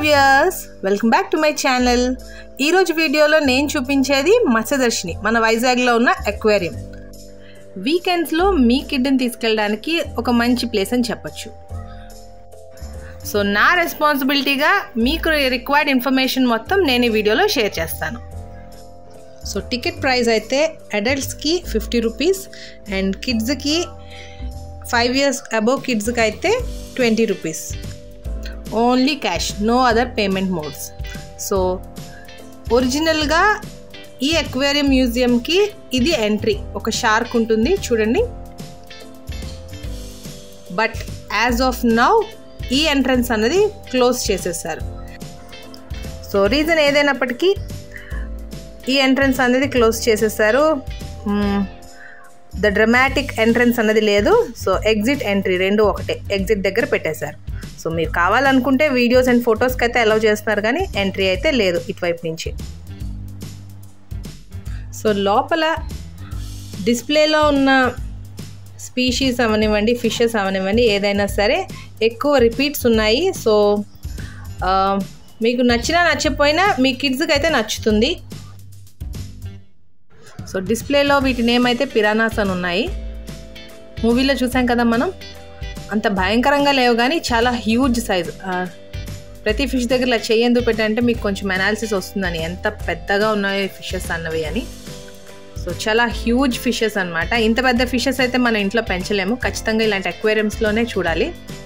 viewers welcome back to my channel ఈరోజు వీడియోలో నేను చూపించేది మత్స్యదర్శిని మన వైజాగ్లో ఉన్న అక్వేరియం వీకెండ్స్లో మీ కిడ్ని తీసుకెళ్ళడానికి ఒక మంచి ప్లేస్ అని చెప్పొచ్చు సో నా రెస్పాన్సిబిలిటీగా మీకు రిక్వైర్డ్ ఇన్ఫర్మేషన్ మొత్తం నేను ఈ వీడియోలో షేర్ చేస్తాను సో టికెట్ ప్రైస్ అయితే అడల్ట్స్కి ఫిఫ్టీ రూపీస్ అండ్ కిడ్స్కి ఫైవ్ ఇయర్స్ అబోవ్ కిడ్స్కి అయితే twenty rupees only cash no other payment modes so ఒరిజినల్గా ఈ అక్వేరియం మ్యూజియంకి ఇది ఎంట్రీ ఒక షార్క్ ఉంటుంది చూడండి బట్ యాజ్ ఆఫ్ నౌ ఈ ఎంట్రన్స్ అన్నది క్లోజ్ చేసేసారు సో రీజన్ ఏదైనప్పటికీ ఈ ఎంట్రన్స్ అనేది క్లోజ్ చేసేసారు ద డ్రమాటిక్ ఎంట్రన్స్ అన్నది లేదు సో ఎగ్జిట్ ఎంట్రీ రెండు ఒకటే ఎగ్జిట్ దగ్గర పెట్టేశారు సో మీరు కావాలనుకుంటే వీడియోస్ అండ్ ఫొటోస్కి అయితే అలౌ చేస్తున్నారు కానీ ఎంట్రీ అయితే లేదు ఇటువైపు నుంచి సో లోపల డిస్ప్లేలో ఉన్న స్పీషీస్ అవనివ్వండి ఫిషెస్ అవనివ్వండి ఏదైనా సరే ఎక్కువ రిపీట్స్ ఉన్నాయి సో మీకు నచ్చినా నచ్చకపోయినా మీ కిడ్స్కి అయితే నచ్చుతుంది సో డిస్ప్లేలో వీటి నేమ్ అయితే పిరానాస్ అని ఉన్నాయి మూవీలో చూసాం కదా మనం అంత భయంకరంగా లేవు కానీ చాలా హ్యూజ్ సైజ్ ప్రతి ఫిష్ దగ్గర ఇలా చెయ్యేందుకు పెట్టంటే మీకు కొంచెం అనాలిసిస్ వస్తుందని ఎంత పెద్దగా ఉన్నాయో ఫిషెస్ అన్నవి అని సో చాలా హ్యూజ్ ఫిషెస్ అనమాట ఇంత పెద్ద ఫిషెస్ అయితే మనం ఇంట్లో పెంచలేము ఖచ్చితంగా ఇలాంటి అక్వేరియంస్లోనే చూడాలి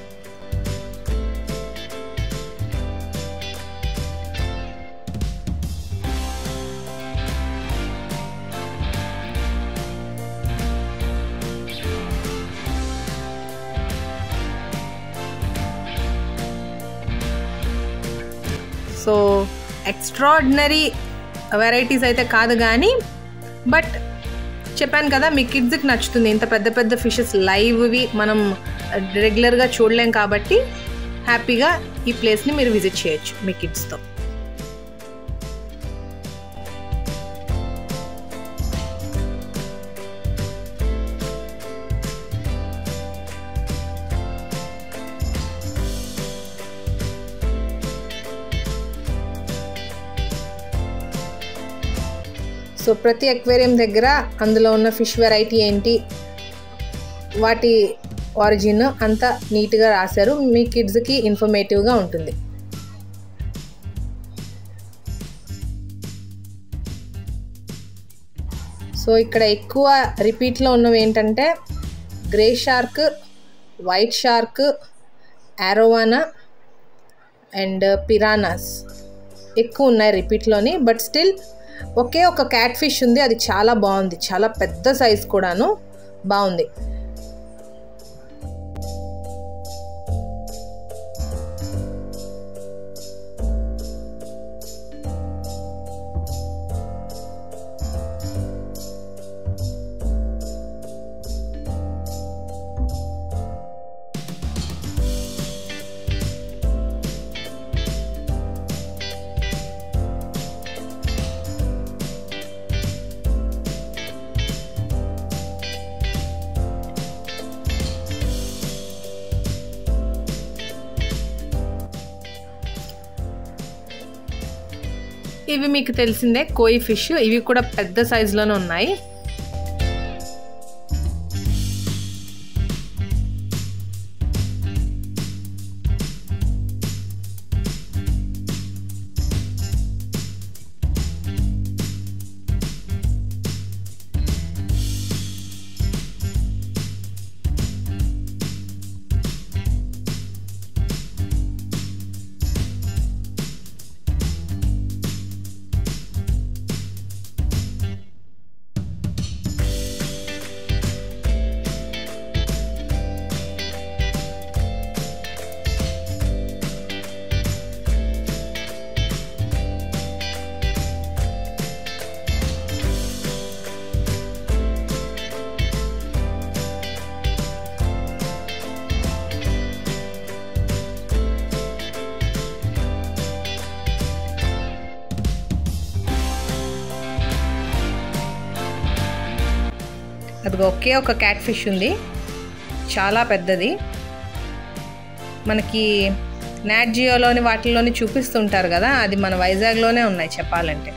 సో ఎక్స్ట్రాడినరీ వెరైటీస్ అయితే కాదు కానీ బట్ చెప్పాను కదా మీ కిడ్స్కి నచ్చుతుంది ఇంత పెద్ద పెద్ద ఫిషెస్ లైవ్వి మనం రెగ్యులర్గా చూడలేం కాబట్టి హ్యాపీగా ఈ ప్లేస్ని మీరు విజిట్ చేయొచ్చు మీ కిడ్స్తో సో ప్రతి అక్వేరియం దగ్గర అందులో ఉన్న ఫిష్ వెరైటీ ఏంటి వాటి ఆరిజిన్ అంతా నీట్గా రాశారు మీ కిడ్స్కి ఇన్ఫర్మేటివ్గా ఉంటుంది సో ఇక్కడ ఎక్కువ రిపీట్లో ఉన్నవి ఏంటంటే grey shark white shark arowana and piranhas ఎక్కువ ఉన్నాయి రిపీట్లోని బట్ స్టిల్ ఒకే ఒక క్యాట్ ఫిష్ ఉంది అది చాలా బాగుంది చాలా పెద్ద సైజ్ కూడాను బాగుంది ఇవి మీకు తెలిసిందే కోయి ఫిష్ ఇవి కూడా పెద్ద సైజులోనే ఉన్నాయి అది ఒకే ఒక క్యాట్ ఫిష్ ఉంది చాలా పెద్దది మనకి నాట్ జియోలోని వాటిల్లోని చూపిస్తుంటారు కదా అది మన వైజాగ్లోనే ఉన్నాయి చెప్పాలంటే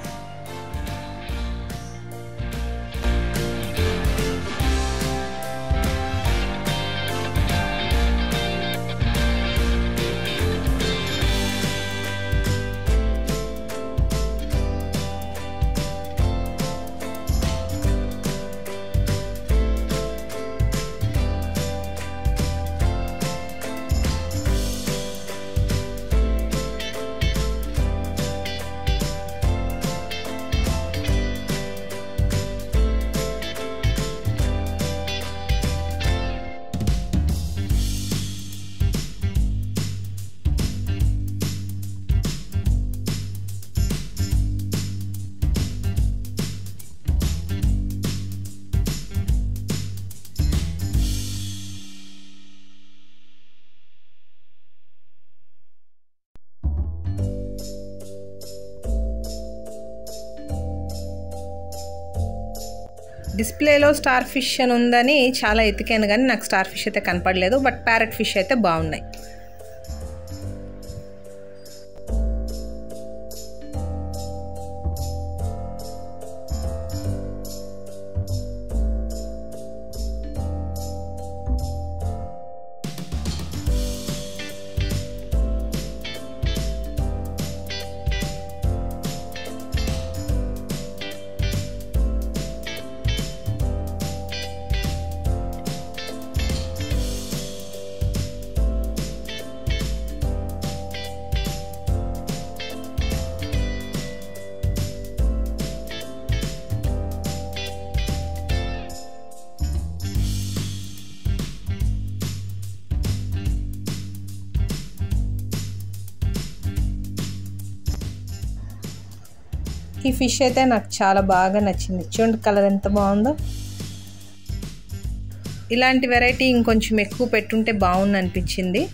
డిస్ప్లేలో స్టార్ ఫిష్ అని ఉందని చాలా ఎతికాను కానీ నాకు స్టార్ ఫిష్ అయితే కనపడలేదు బట్ ప్యారెట్ ఫిష్ అయితే బాగున్నాయి ఈ ఫిష్ అయితే నాకు చాలా బాగా నచ్చింది చూడండి కలర్ ఎంత బాగుందో ఇలాంటి వెరైటీ ఇంకొంచెం ఎక్కువ పెట్టుంటే బాగుంది అనిపించింది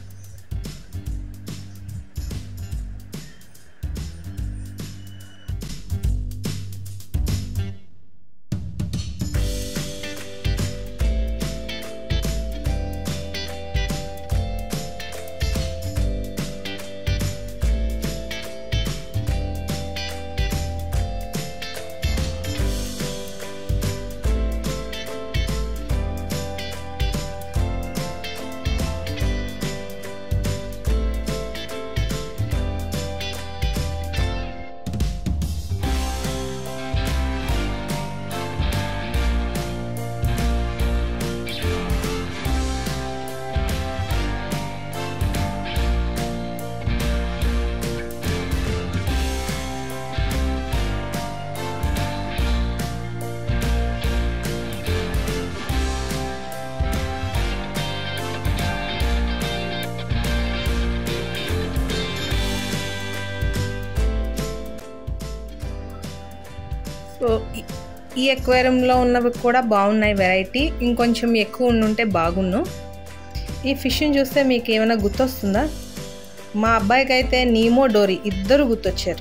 సో ఈ- ఈ ఎక్వేరియంలో ఉన్నవి కూడా బాగున్నాయి వెరైటీ ఇంకొంచెం ఎక్కువ ఉండుంటే బాగున్ను ఈ ఫిష్ని చూస్తే మీకు ఏమైనా గుర్తొస్తుందా మా అబ్బాయికి అయితే నీమో డోరీ ఇద్దరు గుర్తొచ్చారు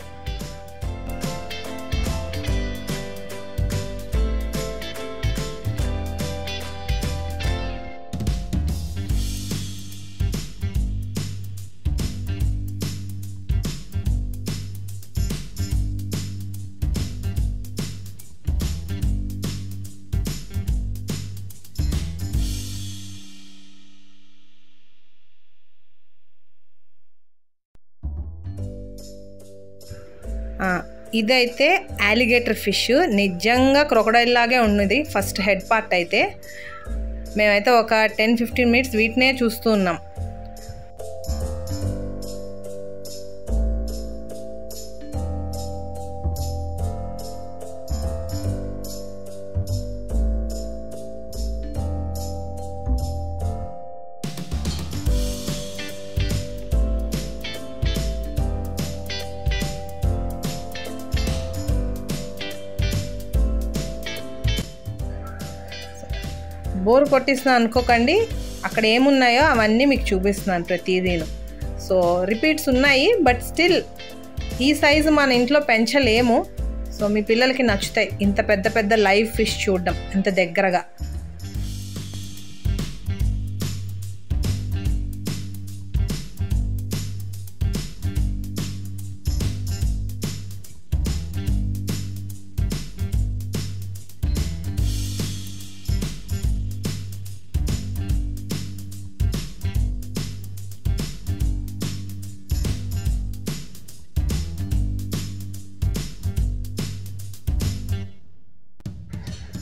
ఆ, ఇదైతే యాలిగేటర్ ఫిష్ నిజంగా క్రొకడైల్ లాగే ఉన్నది ఫస్ట్ హెడ్ పార్ట్ అయితే మేమైతే ఒక టెన్ ఫిఫ్టీన్ మినిట్స్ వీటినే చూస్తూ ఉన్నాం బోర్ కొట్టిస్తున్నా అనుకోకండి అక్కడ ఏమున్నాయో అవన్నీ మీకు చూపిస్తున్నాను ప్రతిదీను సో రిపీట్స్ ఉన్నాయి బట్ స్టిల్ ఈ సైజు మన ఇంట్లో పెంచలేము సో మీ పిల్లలకి నచ్చుతాయి ఇంత పెద్ద పెద్ద లైవ్ ఫిష్ చూడడం ఇంత దగ్గరగా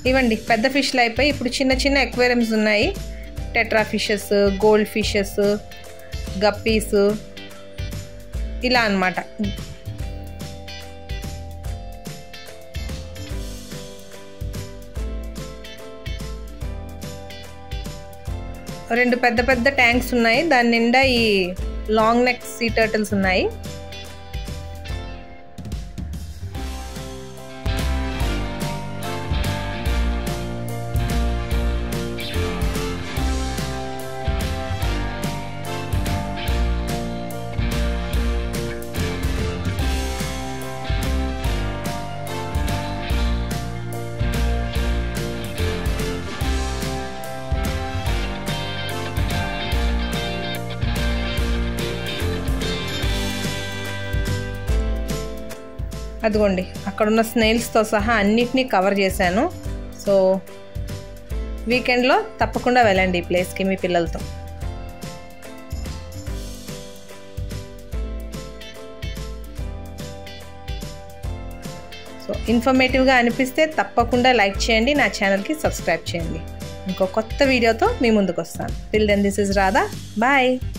ఇవ్వండి పెద్ద ఫిష్లు అయిపోయి ఇప్పుడు చిన్న చిన్న ఎక్వేరియంస్ ఉన్నాయి tetra fishes gold fishes guppies ఇలా అనమాట రెండు పెద్ద పెద్ద ట్యాంక్స్ ఉన్నాయి దాని నిండా ఈ లాంగ్ నెక్ సీ టర్టిల్స్ ఉన్నాయి అదిగోండి అక్కడున్న స్నేల్స్తో సహా అన్నిటినీ కవర్ చేశాను సో వీకెండ్లో తప్పకుండా వెళ్ళండి ఈ ప్లేస్కి మీ పిల్లలతో సో ఇన్ఫర్మేటివ్గా అనిపిస్తే తప్పకుండా లైక్ చేయండి నా ఛానల్కి సబ్స్క్రైబ్ చేయండి ఇంకో కొత్త వీడియోతో మీ ముందుకు వస్తాను till then this is Radha bye